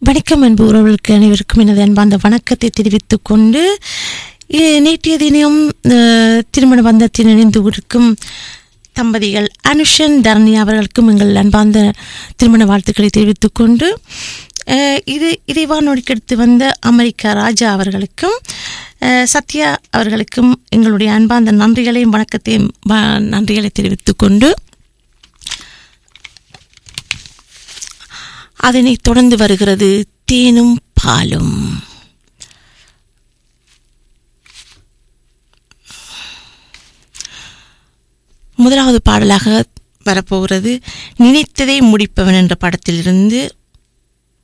வணக்கம் அன்பு உறவுகளுக்கு அனைவருக்கும் எனது அன்பார்ந்த வணக்கத்தை தெரிவித்துக் கொண்டு இ- நேற்றைய தினம் அஹ், திருமண பந்தத்தில் இணைந்து இருக்கும் தம்பதிகள் அனுஷன் தரணி அவர்களுக்கும் எங்கள் அன்பார்ந்த திருமண வாழ்த்துக்களை தெரிவித்துக் கொண்டு அஹ், இது இறைவானோடிக்கு அடுத்து வந்த அமெரிக்கா ராஜா அவர்களுக்கும் அஹ், சத்யா அவர்களுக்கும் எங்களுடைய அன்பார்ந்த நன்றிகளையும் வணக்கத்தையும் வ- நன்றிகளை தெரிவித்துக் கொண்டு அதனைத் தொடர்ந்து வருகிறது தேனும் பாலும் முதலாவது பாடலாக வரப்போகிறது நினைத்ததை முடிப்பவன் என்ற படத்திலிருந்து